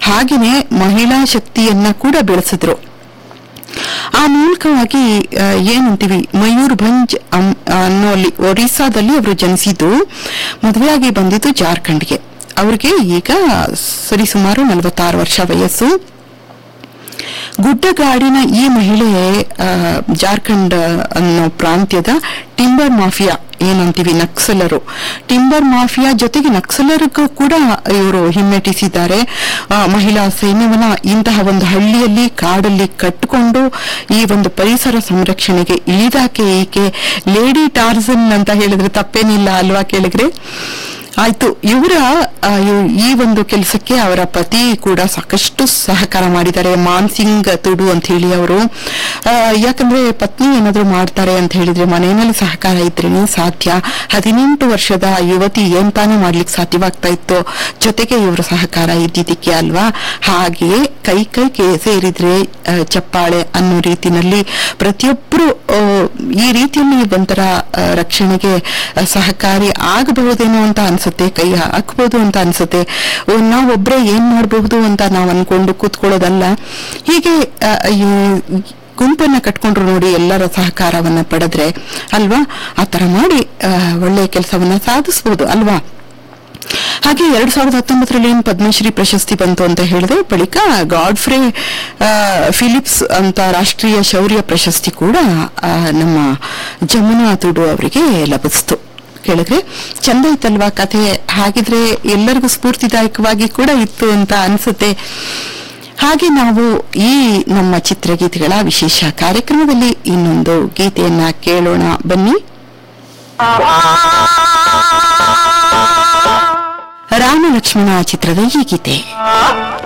ಹಾಗೆಯೇ ಮಹಿಳಾ ಶಕ್ತಿಯನ್ನ ಕೂಡ ಬೆಳೆಸಿದ್ರು ಆ ಮೂಲಕವಾಗಿ ಆ, ಏನಂತೀವಿ ಮಯೂರ್ಭಂಜ್ ಅಂ- ಅನ್ನೋ ಅಲ್ಲಿ ಒರಿಸ್ಸಾದಲ್ಲಿ ಅವರು ಜನಿಸಿದ್ದು ಮದುವೆಯಾಗಿ ಬಂದಿದ್ದು ಜಾರ್ಖಂಡ್ಗೆ ಅವ್ರಿಗೆ ಈಗ ಸರಿಸುಮಾರು ನಲವತ್ತಾರು ವರ್ಷ ವಯಸ್ಸು ಗುಡ್ಡಗಾಡಿನ ಈ ಮಹಿಳೆ ಆ, ಜಾರ್ಖಂಡ್ ಅನ್ನೋ ಪ್ರಾಂತ್ಯದ ಟಿಂಬರ್ ಮಾಫಿಯಾ ಏನಂತೀವಿ ನಕ್ಸಲರು ಟಿಂಬರ್ ಮಾಫಿಯಾ ಜೊತೆಗೆ ನಕ್ಸಲರಿಗೂ ಕೂಡ ಇವರು ಹಿಮ್ಮೆಟ್ಟಿಸಿದ್ದಾರೆ ಆ, ಮಹಿಳಾ ಸೈನ್ಯವನ್ನ ಇಂತಹ ಒಂದು ಹಳ್ಳಿಯಲ್ಲಿ ಕಾಡಲ್ಲಿ ಕಟ್ಟಿಕೊಂಡು ಈ ಒಂದು ಪರಿಸರ ಸಂರಕ್ಷಣೆಗೆ ಇಳಿದಾಕೆ ಈಕೆ ಲೇಡಿ ಟಾರ್ಸನ್ ಅಂತ ಹೇಳಿದ್ರೆ ತಪ್ಪೇನಿಲ್ಲ ಅಲ್ವಾ ಕೇಳಿದ್ರೆ ಆಯ್ತು ಇವರ ಈ ಒಂದು ಕೆಲಸಕ್ಕೆ ಅವರ ಪತಿ ಕೂಡ ಸಾಕಷ್ಟು ಸಹಕಾರ ಮಾಡಿದ್ದಾರೆ ಮಾನ್ಸಿಂಗ್ ತುಡು ಅಂತ ಹೇಳಿ ಅವರು ಆ, ಯಾಕಂದ್ರೆ ಪತ್ನಿ ಏನಾದ್ರು ಮಾಡ್ತಾರೆ ಅಂತ ಹೇಳಿದ್ರೆ ಮನೆಯಲ್ಲಿ ಸಹಕಾರ ಇದ್ರೇನೆ ಸಾಧ್ಯ ಹದಿನೆಂಟು ವರ್ಷದ ಯುವತಿ ಏನ್ ತಾನೇ ಮಾಡ್ಲಿಕ್ಕೆ ಸಾಧ್ಯವಾಗ್ತಾ ಇತ್ತು ಜೊತೆಗೆ ಇವರ ಸಹಕಾರ ಇದ್ದಿದ್ದಕ್ಕೆ ಅಲ್ವಾ ಹಾಗೆಯೇ ಕೈ ಕೈ ಕೈ ಸೇರಿದ್ರೆ ಆ, ಚಪ್ಪಾಳೆ ಅನ್ನೋ ರೀತಿನಲ್ಲಿ ಪ್ರತಿಯೊಬ್ಬರು ಈ ರೀತಿಯಲ್ಲಿ ಒಂಥರ ಆ, ರಕ್ಷಣೆಗೆ ಆ, ಸಹಕಾರಿ ಆಗಬಹುದೇನೋ ಅಂತ ಅನ್ಸುತ್ತೆ ಕೈ ಹಾಕ್ಬೋದು ಅಂತ ಅನ್ಸುತ್ತೆ ಓ, ನಾವೊಬ್ರೇ ಏನ್ ಮಾಡಬಹುದು ಅಂತ ನಾವು ಅನ್ಕೊಂಡು ಕೂತ್ಕೊಳ್ಳೋದಲ್ಲ ಹೀಗೆ ಆ, ಈ ಗುಂಪನ್ನ ಕಟ್ಕೊಂಡ್ರು ನೋಡಿ ಎಲ್ಲರ ಸಹಕಾರವನ್ನ ಪಡೆದ್ರೆ ಅಲ್ವಾ ಆ ತರ ಮಾಡಿ ಆ, ಒಳ್ಳೆಯ ಕೆಲಸವನ್ನ ಸಾಧಿಸಬಹುದು ಅಲ್ವಾ ಹಾಗೆ ಎರಡ್ ಸಾವಿರದ ಹತ್ತೊಂಬತ್ತರಲ್ಲಿ ಏನು ಪದ್ಮಶ್ರೀ ಪ್ರಶಸ್ತಿ ಬಂತು ಅಂತ ಹೇಳಿದ್ರೆ ಬಳಿಕ ಗಾಡ್ಫ್ರೇ ಆ, ಫಿಲಿಪ್ಸ್ ಅಂತ ರಾಷ್ಟ್ರೀಯ ಶೌರ್ಯ ಪ್ರಶಸ್ತಿ ಕೂಡ ಆ, ನಮ್ಮ ಜಮುನಾ ತುಡು ಅವರಿಗೆ ಲಭಿಸ್ತು ಕೇಳಿದ್ರೆ ಚಂದ ಇತ್ತಲ್ವಾ ಕಥೆ ಹಾಗಿದ್ರೆ ಎಲ್ಲರಿಗೂ ಸ್ಫೂರ್ತಿದಾಯಕವಾಗಿ ಕೂಡ ಇತ್ತು ಅಂತ ಅನ್ಸುತ್ತೆ ಹಾಗೆ ನಾವು ಈ ನಮ್ಮ ಚಿತ್ರಗೀತೆಗಳ ವಿಶೇಷ ಕಾರ್ಯಕ್ರಮದಲ್ಲಿ ಇನ್ನೊಂದು ಗೀತೆಯನ್ನ ಕೇಳೋಣ ಬನ್ನಿ ರಾಮ ಲಕ್ಷ್ಮಣ ಚಿತ್ರದ ಈ ಗೀತೆ